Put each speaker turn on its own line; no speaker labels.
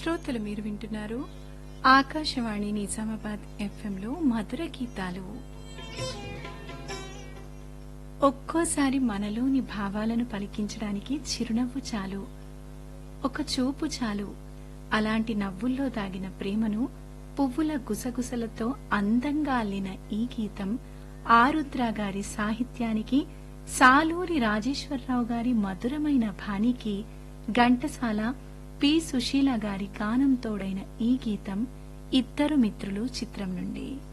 శ్రోతలు మీరు వింటున్నారు ఆకాశవాణి నిజామాబాద్ ఎఫ్ఎంలో మధుర గీతాలు ఒక్కోసారి మనలోని భావాలను పలికించడానికి చిరునవ్వు చాలు ఒక చూపు చాలు అలాంటి నవ్వుల్లో దాగిన ప్రేమను పువ్వుల గుసగుసలతో అందంగా అల్లిన ఈ గీతం ఆరుద్ర గారి సాహిత్యానికి సాలూరి రాజేశ్వరరావు గారి మధురమైన బాణికి ఘంటసాల పి సుశీల గారి గానం తోడైన ఈ గీతం ఇద్దరు మిత్రులు చిత్రం నుండి